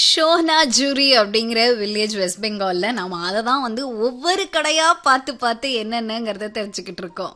ஷோனா ஜூரி அப்படிங்கிற village West பெங்கால்ல நாம அதை தான் வந்து ஒவ்வொரு கடையா பார்த்து பார்த்து என்னென்னங்கிறத தெரிஞ்சுக்கிட்டு இருக்கோம்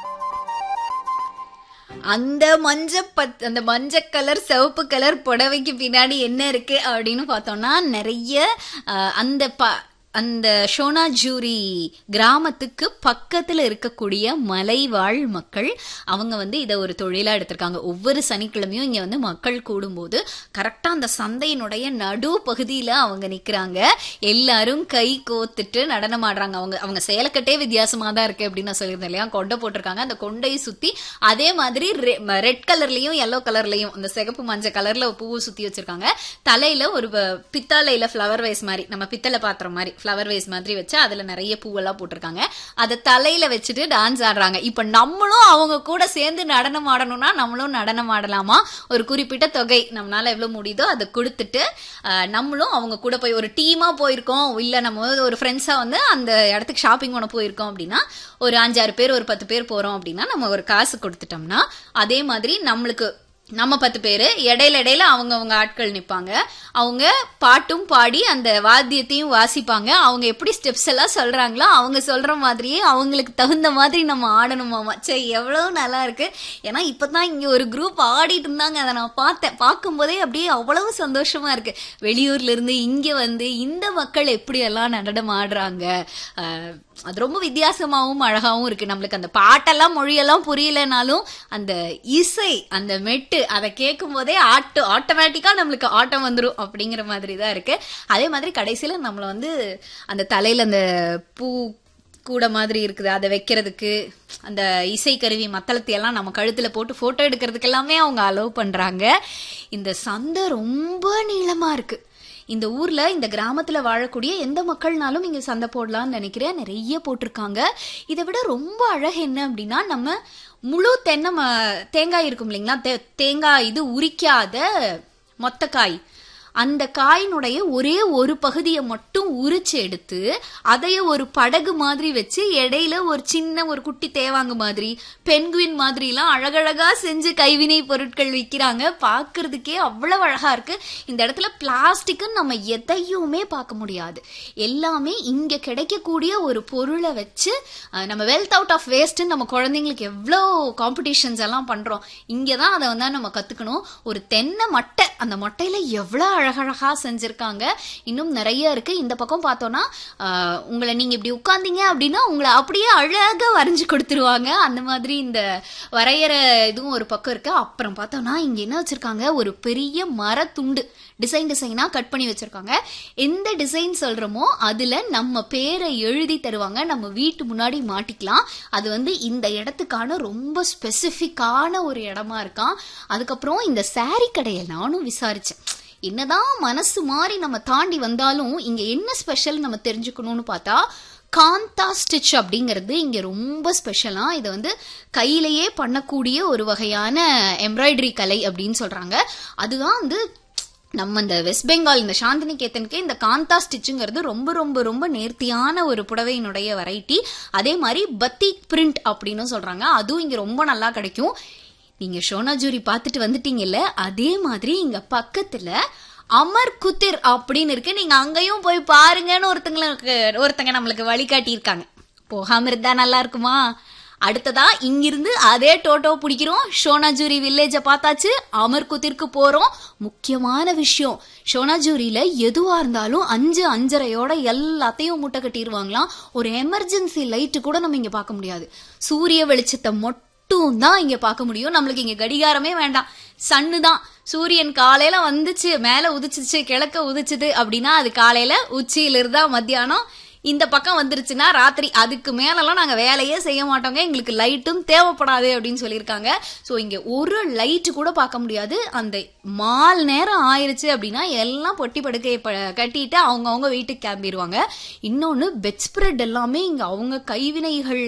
அந்த மஞ்ச பத் அந்த மஞ்ச கலர் சிவப்பு கலர் புடவைக்கு பின்னாடி என்ன இருக்கு அப்படின்னு பார்த்தோம்னா நிறைய அஹ், அந்த ப அந்த ஷோனாஜூரி கிராமத்துக்கு பக்கத்துல இருக்கக்கூடிய மலைவாழ் மக்கள் அவங்க வந்து இதை ஒரு தொழிலா எடுத்திருக்காங்க ஒவ்வொரு சனிக்கிழமையும் இங்க வந்து மக்கள் கூடும்போது கரெக்டா அந்த சந்தையினுடைய நடு பகுதியில அவங்க நிக்கிறாங்க எல்லாரும் கை கோத்துட்டு நடனம் ஆடுறாங்க அவங்க அவங்க சேலக்கட்டே வித்தியாசமா தான் இருக்கு அப்படின்னு நான் சொல்லியிருந்தேன் இல்லையா கொண்டை போட்டிருக்காங்க அந்த கொண்டையை சுத்தி அதே மாதிரி ரெட் கலர்லயும் எல்லோ கலர்லயும் அந்த சிகப்பு மஞ்சள் கலர்ல பூவை சுத்தி வச்சிருக்காங்க தலையில ஒரு வ- பித்தளையில ஃப்ளவர் வேஸ் மாதிரி நம்ம பித்தளை பாத்திரம் மாதிரி ஃப்ளவர் வேஸ் மாதிரி வச்சு அதுல நிறைய பூவெல்லாம் போட்டிருக்காங்க அதை தலையில வச்சுட்டு டான்ஸ் ஆடுறாங்க இப்ப நம்மளும் அவங்க கூட சேர்ந்து நடனம் ஆடணும்னா நம்மளும் நடனம் ஆடலாமா ஒரு குறிப்பிட்ட தொகை நம்மளால எவ்வளவு முடியுதோ அதை கொடுத்துட்டு அஹ், நம்மளும் அவங்க கூட போய் ஒரு டீமா போயிருக்கோம் இல்ல நம்ம வந்து ஒரு ஃப்ரெண்ட்ஸா வந்து அந்த இடத்துக்கு ஷாப்பிங் பண்ண போயிருக்கோம் அப்படின்னா ஒரு அஞ்சாறு பேர் ஒரு பத்து பேர் போறோம் அப்படின்னா நம்ம ஒரு காசு கொடுத்துட்டோம்னா அதே மாதிரி நம்மளுக்கு நம்ம பத்து பேரு இடையில இடையில அவங்க அவங்க ஆட்கள் நிப்பாங்க அவங்க பாட்டும் பாடி அந்த வாத்தியத்தையும் வாசிப்பாங்க அவங்க எப்படி ஸ்டெப்ஸ் எல்லாம் சொல்றாங்களோ அவங்க சொல்ற மாதிரியே அவங்களுக்கு தகுந்த மாதிரி நம்ம ஆடணுமாமா சே எவ்வளவு நல்லா இருக்கு ஏன்னா இப்பதான் இங்க ஒரு குரூப் ஆடிட்டு இருந்தாங்க அதை நான் பார்த்தேன் பார்க்கும்போதே அப்படியே அவ்வளவு சந்தோஷமா இருக்கு வெளியூர்ல இருந்து இங்க வந்து இந்த மக்கள் எப்படி எல்லாம் நடனம் ஆடுறாங்க அஹ், அது ரொம்ப வித்தியாசமாவும் அழகாவும் இருக்கு நம்மளுக்கு அந்த பாட்டெல்லாம் மொழியெல்லாம் புரியலனாலும் அந்த இசை அந்த மெட்டு அதை கேட்கும் போதே ஆட்டோ ஆட்டோமேட்டிக்கா நம்மளுக்கு ஆட்டம் வந்துரும் அப்படிங்கிற மாதிரி தான் இருக்கு அதே மாதிரி கடைசியில நம்மள வந்து அந்த தலையில அந்த பூ கூட மாதிரி இருக்குது அதை வைக்கிறதுக்கு அந்த இசைக்கருவி மத்தளத்தை எல்லாம் நம்ம கழுத்துல போட்டு போட்டோ எடுக்கிறதுக்கு எல்லாமே அவங்க அலோவ் பண்றாங்க இந்த சந்தை ரொம்ப நீளமா இருக்கு இந்த ஊர்ல இந்த கிராமத்துல வாழக்கூடிய எந்த மக்கள்னாலும் இங்க சந்தை போடலாம்னு நினைக்கிறேன் நிறைய போட்டிருக்காங்க இதை விட ரொம்ப அழகு என்ன அப்படின்னா நம்ம முழு தென்னை ம- தேங்காய் இருக்கும் இல்லைங்களா தே- தேங்காய் இது உரிக்காத மொத்தக்காய் அந்த காயினுடைய ஒரே ஒரு பகுதியை மட்டும் உரிச்சு எடுத்து அதைய ஒரு படகு மாதிரி வச்சு இடையில ஒரு சின்ன ஒரு குட்டி தேவாங்க மாதிரி பென்குயின் மாதிரி எல்லாம் அழகழகா செஞ்சு கைவினை பொருட்கள் விற்கிறாங்க பார்க்கிறதுக்கே அவ்வளவு அழகா இருக்கு இந்த இடத்துல பிளாஸ்டிக்னு நம்ம எதையுமே பார்க்க முடியாது எல்லாமே இங்க கிடைக்கக்கூடிய ஒரு பொருளை வச்சு அஹ், நம்ம வெல்த் அவுட் ஆஃப் வேஸ்ட் நம்ம குழந்தைங்களுக்கு எவ்வளோ காம்படிஷன்ஸ் எல்லாம் பண்றோம் இங்கே தான் அதை வந்து நம்ம கத்துக்கணும் ஒரு தென்னை மட்டை அந்த மட்டையில எவ்வளோ அழகழகா செஞ்சிருக்காங்க இன்னும் நிறைய இருக்கு இந்த பக்கம் பார்த்தோம்னா ஆஹ், உங்களை நீங்க இப்படி உட்கார்ந்தீங்க அப்படின்னா உங்களை அப்படியே அழகா வரைஞ்சு கொடுத்துருவாங்க அந்த மாதிரி இந்த வரையற இதுவும் ஒரு பக்கம் இருக்கு அப்புறம் பார்த்தோம்னா இங்க என்ன வச்சிருக்காங்க ஒரு பெரிய மரத்துண்டு டிசைன் டிசைனா கட் பண்ணி வச்சிருக்காங்க எந்த டிசைன் சொல்றோமோ அதுல நம்ம பேரை எழுதி தருவாங்க நம்ம வீட்டு முன்னாடி மாட்டிக்கலாம் அது வந்து இந்த இடத்துக்கான ரொம்ப ஸ்பெசிஃபிக்கான ஒரு இடமா இருக்கான் அதுக்கப்புறம் இந்த saree கடையை நானும் விசாரிச்சேன் என்னதான் மனசு மாறி நம்ம தாண்டி வந்தாலும் இங்க என்ன ஸ்பெஷல் நம்ம தெரிஞ்சுக்கணும்னு பார்த்தா காந்தா ஸ்டிச் அப்படிங்கிறது இங்க ரொம்ப ஸ்பெஷலா இதை வந்து கையிலேயே பண்ணக்கூடிய ஒரு வகையான எம்ப்ராய்டரி கலை அப்படின்னு சொல்றாங்க அதுதான் வந்து நம்ம இந்த வெஸ்ட் பெங்கால் இந்த சாந்தினிகேத்தனுக்கே இந்த காந்தா ஸ்டிச்சுங்கிறது ரொம்ப ரொம்ப ரொம்ப நேர்த்தியான ஒரு புடவையினுடைய வெரைட்டி அதே மாதிரி பத்திக் பிரிண்ட் அப்படின்னு சொல்றாங்க அதுவும் இங்க ரொம்ப நல்லா கிடைக்கும் நீங்க ஷோனாஜூரி பார்த்துட்டு வந்துட்டீங்கல்ல அதே மாதிரி இங்க பக்கத்துல அமர் குத்திர் அப்படின்னு இருக்கு நீங்க அங்கேயும் போய் பாருங்கன்னு ஒருத்தங்களுக்கு ஒருத்தங்க நம்மளுக்கு வழிகாட்டி இருக்காங்க போகாம இருந்தா நல்லா இருக்குமா அடுத்ததா இங்கிருந்து அதே டோட்டோ பிடிக்கிறோம் ஷோனாஜூரி வில்லேஜ பார்த்தாச்சு அமர்குத்திற்கு போறோம் முக்கியமான விஷயம் ஷோனாஜூரியில எதுவா இருந்தாலும் அஞ்சு அஞ்சரையோட எல்லாத்தையும் மூட்டை கட்டிடுவாங்களாம் ஒரு எமர்ஜென்சி லைட்டு கூட நம்ம இங்க பார்க்க முடியாது சூரிய வெளிச்சத்தை மட்டும் தான் இங்க பார்க்க முடியும் நம்மளுக்கு இங்க கடிகாரமே வேண்டாம் சன்னு தான் சூரியன் காலையில வந்துச்சு மேல உதிச்சுச்சு கிழக்க உதிச்சுது அப்படின்னா அது காலையில உச்சியில இருந்தா மத்தியானம் இந்த பக்கம் வந்துருச்சுன்னா ராத்திரி அதுக்கு மேலெல்லாம் நாங்க வேலையே செய்ய மாட்டோங்க எங்களுக்கு லைட்டும் தேவைப்படாது அப்படின்னு சொல்லியிருக்காங்க ஸோ இங்க ஒரு லைட்டு கூட பார்க்க முடியாது அந்த மால் நேரம் ஆயிருச்சு அப்படின்னா எல்லாம் பொட்டி படுக்கையை ப- கட்டிட்டு அவங்கவங்க வீட்டுக்கு கிளம்பிடுவாங்க இன்னொன்னு பெட் ஸ்ப்ரெட் எல்லாமே இங்க அவங்க கைவினைகள்